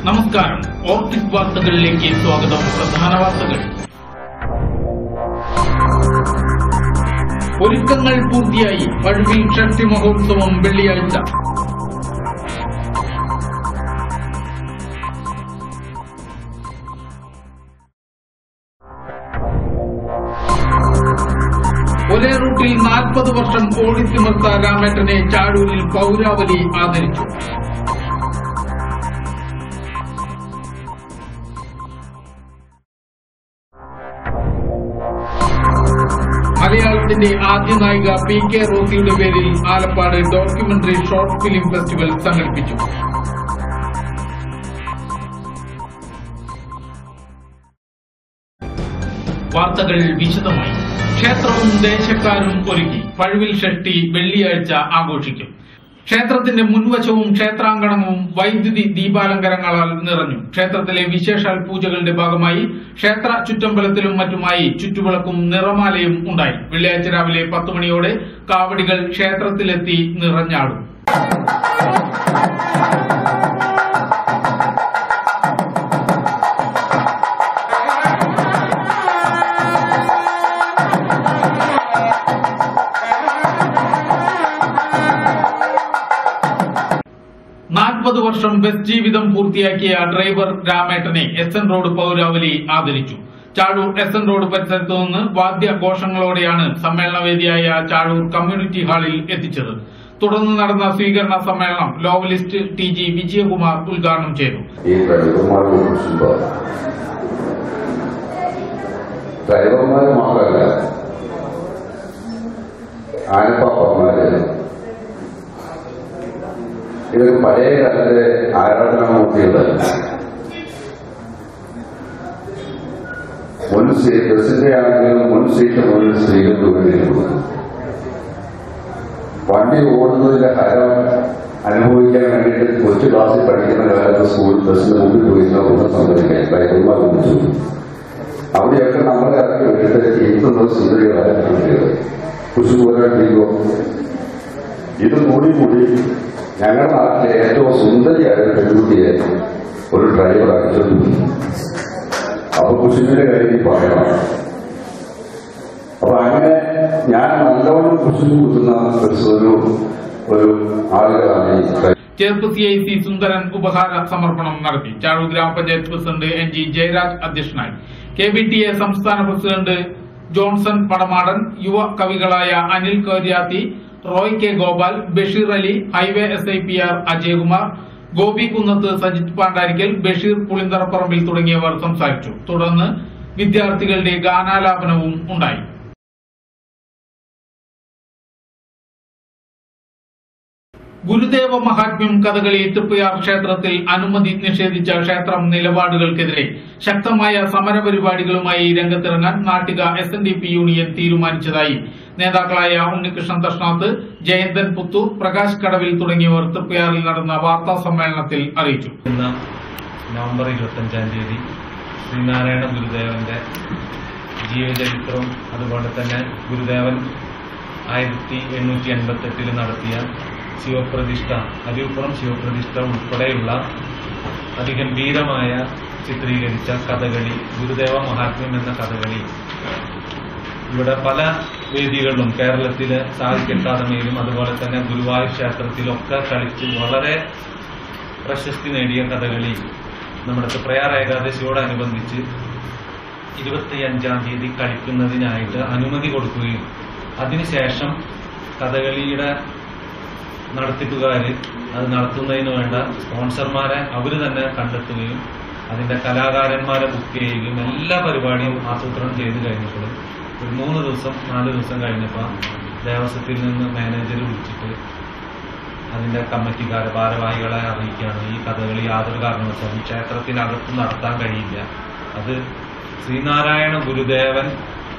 നമസ്കാരം ഓർട്ടിക് വാർത്തകളിലേക്ക് സ്വാഗതം പ്രധാന വാർത്തകൾ ഒരുക്കങ്ങൾ പൂർത്തിയായി പഴുവിൽ ഷഷ്ടി മഹോത്സവം വെള്ളിയാഴ്ച ഒരേ റൂട്ടിൽ നാൽപ്പത് വർഷം ഓടിത്തിമർത്ത രാമേട്ടനെ ചാഴൂരിൽ പൗരാവലി ആദരിച്ചു മലയാളത്തിന്റെ ആദ്യ നായിക പി കെ റോസിയുടെ പേരിൽ Alappad documentary short film festival സംഘടിപ്പിച്ചു വാർത്തകൾ വിശദമായി ക്ഷേത്രവും ദേശക്കാരും ഒരുക്കി പഴുവിൽ ഷഷ്ടി വെള്ളിയാഴ്ച ആഘോഷിക്കും ക്ഷേത്രത്തിന്റെ മുൻവശവും ക്ഷേത്രാങ്കണവും വൈദ്യുതി ദീപാലങ്കരങ്ങളാൽ നിറഞ്ഞു ക്ഷേത്രത്തിലെ വിശേഷാൽ പൂജകളുടെ ഭാഗമായി ക്ഷേത്ര ചുറ്റമ്പലത്തിലും മറ്റുമായി ചുറ്റുവിളക്കും നിറമാലയും ഉണ്ടായി വെള്ളിയാഴ്ച രാവിലെ പത്ത് മണിയോടെ കാവടികൾ ക്ഷേത്രത്തിലെത്തി നിറഞ്ഞാടും നാൽപ്പത് വർഷം ബസ് ജീവിതം പൂർത്തിയാക്കിയ ഡ്രൈവർ രാമേട്ടനെ എസ് എൻ റോഡ് പൗരാവലി ആദരിച്ചു ചാഴൂർ എസ് എൻ റോഡ് പരിസരത്തു നിന്ന് വാദ്യഘോഷങ്ങളോടെയാണ് സമ്മേളനവേദിയായ ചാഴൂർ കമ്മ്യൂണിറ്റി ഹാളിൽ എത്തിച്ചത് തുടർന്ന് നടന്ന സ്വീകരണ സമ്മേളനം ലോവലിസ്റ്റ് ടി ജി വിജയകുമാർ ഉദ്ഘാടനം ചെയ്തു ഈ ഡ്രൈവർമാരെ കുറിച്ചുണ്ടോ ഡ്രൈവർമാർ മാത്രമല്ല ആനപ്പാപ്പന്മാര് ഇതൊരു പഴയ കാലത്തെ ആരാധനാമൂർത്തികളല്ല മുൻ സീറ്റ് ബസിന്റെ ആണെങ്കിലും മുൻ സീറ്റ് മുന്നിൽ സ്ത്രീകൾ തൂങ്ങിയിരുന്നു വണ്ടി ഓടുന്നതിന്റെ ഹരം അനുഭവിക്കാൻ വേണ്ടിയിട്ട് കൊച്ചു ക്ലാസ്സിൽ പഠിക്കുന്ന കാലത്ത് സ്കൂൾ ബസ്സിന് മുമ്പിൽ പോയിരുന്ന ഒന്നും സംഭവിക്കാൻ ഡ്രൈവർമാർ വിളിച്ചു അവിടെയൊക്കെ നമ്മളെ ഇറക്കി വിട്ടിട്ട് എത്തുന്നത് സുന്ദരികളായിരുന്നു കുശുപോരാട്ടിയോ ഇത് കൂടി കൂടി ഞങ്ങളുടെ നാട്ടിലെ ഏറ്റവും സുന്ദരിയായ പെൺകുട്ടിയെ ഒരു ഡ്രൈവർ അടിച്ചു അപ്പൊ കുശുവിന്റെ കാര്യം പറയണം അപ്പൊ അങ്ങനെ ഞാൻ നല്ലവണ്ണം കുശും കുത്തുന്ന ഒരു ഒരു ആളുകളാണ് ഈ driver Cherpu C I C Sundaran ഉപഹാര സമർപ്പണം നടത്തി ചാഴൂർ ഗ്രാമപഞ്ചായത്ത് പ്രസിഡന്റ് എൻ ജി ജയരാജ് അധ്യക്ഷനായി കെ ബി ടി എ സംസ്ഥാന പ്രസിഡന്റ് ജോൺസൺ പടമാടൻ യുവ കവികളായ Anil Koryathi Roy K Gopal Basheer Ali highway S I P R Ajayakumar Gopi Kunnath Sajith Pandarikkal Basheer Pulintharaparambil തുടങ്ങിയവർ സംസാരിച്ചു തുടർന്ന് വിദ്യാർത്ഥികളുടെ ഗാനാലാപനവും ഉണ്ടായി ഗുരുദേവ മഹാത്മ്യം കഥകളി തൃപ്പയാർ ക്ഷേത്രത്തിൽ അനുമതി നിഷേധിച്ച ക്ഷേത്രം നിലപാടുകൾക്കെതിരെ ശക്തമായ സമരപരിപാടികളുമായി രംഗത്തിറങ്ങാൻ Nattika S N D P union തീരുമാനിച്ചതായി നേതാക്കളായ ഉണ്ണികൃഷ്ണൻ തഷ്ണാത്ത് ജയന്തൻ പുത്തൂർ പ്രകാശ് കടവിൽ തുടങ്ങിയവർ തൃപ്പയാറിൽ നടന്ന വാർത്താ സമ്മേളനത്തിൽ അറിയിച്ചു ഇന്ന് നവംബർ ഇരുപത്തഞ്ചാം തീയതി ശ്രീനാരായണ ഗുരുദേവന്റെ ജീവചരിത്രവും അതുപോലെ തന്നെ ഗുരുദേവൻ ആയിരത്തി എണ്ണൂറ്റി എൺപത്തെട്ടിൽ നടത്തിയ ശിവപ്രതിഷ്ഠ അരിപ്പുറം ശിവപ്രതിഷ്ഠ ഉൾപ്പെടെയുള്ള അതിഗംഭീരമായ ചിത്രീകരിച്ച കഥകളി ഗുരുദേവ മഹാത്മ്യം എന്ന കഥകളി ഇവിടെ പല വേദികളിലും കേരളത്തിലെ സാഹിത്യ അക്കാദമിയിലും അതുപോലെ തന്നെ ഗുരുവായൂർ ക്ഷേത്രത്തിലൊക്കെ കളിച്ച് വളരെ പ്രശസ്തി നേടിയ കഥകളി നമ്മുടെ പ്രയാർ ഏകാദശിയോടനുബന്ധിച്ച് ഇരുപത്തിയഞ്ചാം തീയതി കളിക്കുന്നതിനായിട്ട് അനുമതി കൊടുക്കുകയും അതിനുശേഷം കഥകളിയുടെ നടത്തിപ്പുകാര് അത് നടത്തുന്നതിന് വേണ്ട സ്പോൺസർമാരെ അവര് തന്നെ കണ്ടെത്തുകയും അതിന്റെ കലാകാരന്മാരെ ബുക്ക് ചെയ്യുകയും എല്ലാ പരിപാടിയും ആസൂത്രണം ചെയ്ത് കഴിഞ്ഞപ്പോൾ ഒരു മൂന്ന് ദിവസം നാല് ദിവസം കഴിഞ്ഞപ്പോൾ ദേവസ്വത്തിൽ നിന്ന് മാനേജർ വിളിച്ചിട്ട് അതിന്റെ കമ്മിറ്റിക്കാരെ ഭാരവാഹികളെ അറിയിക്കുകയാണ് ഈ കഥകളി യാതൊരു കാരണവശാലും ക്ഷേത്രത്തിനകത്ത് നടത്താൻ കഴിയില്ല അത് ശ്രീനാരായണ ഗുരുദേവൻ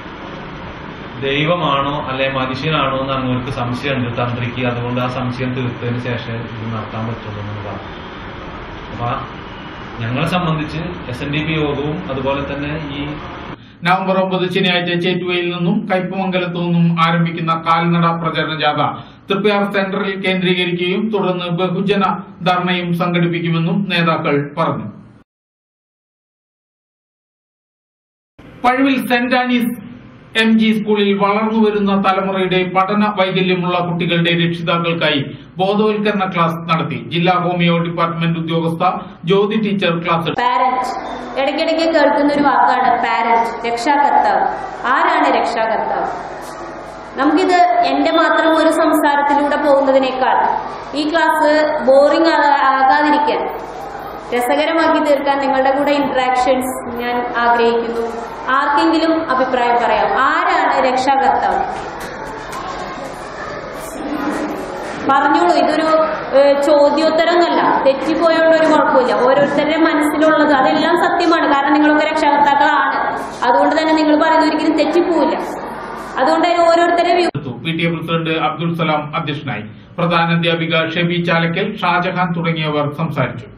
ദൈവമാണോ അല്ലെ മനുഷ്യനാണോ എന്ന് അങ്ങോട്ട് സംശയമുണ്ട് തന്ത്രിക്ക് അതുകൊണ്ട് ആ സംശയം തീർത്തതിന് ശേഷം ഇത് നടത്താൻ പറ്റുള്ളൂ എന്ന് പറഞ്ഞു അപ്പൊ ഞങ്ങളെ സംബന്ധിച്ച് എസ് എൻ ഡി പി യോഗവും അതുപോലെ തന്നെ ഈ നവംബർ ഒമ്പത് ശനിയാഴ്ച ചേറ്റുവയിൽ നിന്നും കയ്പമംഗലത്തു നിന്നും ആരംഭിക്കുന്ന കാൽനട പ്രചരണ ജാഥ തൃപ്പയാർ സെന്ററിൽ കേന്ദ്രീകരിക്കുകയും തുടർന്ന് ബഹുജന ധർണയും സംഘടിപ്പിക്കുമെന്നും നേതാക്കൾ പറഞ്ഞു Pazhuvil saint Anne's M G സ്കൂളിൽ വളർന്നു വരുന്ന തലമുറയുടെ പഠന വൈകല്യമുള്ള കുട്ടികളുടെ രക്ഷിതാക്കൾക്കായി ബോധവൽക്കരണ ക്ലാസ് നടത്തി ജില്ലാ ഹോമിയോ ഡിപ്പാർട്ട്മെന്റ് ഉദ്യോഗസ്ഥ ജ്യോതി ടീച്ചർ ക്ലാസ് എടുത്തു പാരന്റ് ഇടയ്ക്കിടയ്ക്ക് കേൾക്കുന്ന ഒരു വാക്കാണ് പാരന്റ് രക്ഷാകർത്താവ് ആരാണ് രക്ഷാകർത്താവ് നമുക്കിത് എന്റെ മാത്രം ഒരു സംസാരത്തിലൂടെ പോകുന്നതിനേക്കാൾ ഈ ക്ലാസ് ബോറിംഗ് ആകാതിരിക്കാൻ രസകരമാക്കി തീർക്കാൻ നിങ്ങളുടെ കൂടെ ഇന്ററാക്ഷൻസ് ഞാൻ ആഗ്രഹിക്കുന്നു ആർക്കെങ്കിലും അഭിപ്രായം പറയാം ആരാണ് രക്ഷാകർത്താവ് പറഞ്ഞോളൂ ഇതൊരു ഏഹ്, ചോദ്യോത്തരമൊന്നല്ല തെറ്റിപ്പോയോണ്ട് ഒരു കുഴപ്പമില്ല ഓരോരുത്തരുടെ മനസ്സിലുള്ളത് അതെല്ലാം സത്യമാണ് കാരണം നിങ്ങളൊക്കെ രക്ഷാകർത്താക്കളാണ് അതുകൊണ്ട് തന്നെ നിങ്ങൾ പറയുന്നത് ഒരിക്കലും തെറ്റിപ്പോവില്ല അതുകൊണ്ട് തന്നെ ഓരോരുത്തരെ വ്യൂ എടുത്തു P T A president Abdul Salam അധ്യക്ഷനായി പ്രധാന അധ്യാപിക ഷെബി ചാലക്കൽ ഷാജഹാൻ തുടങ്ങിയവർ സംസാരിച്ചു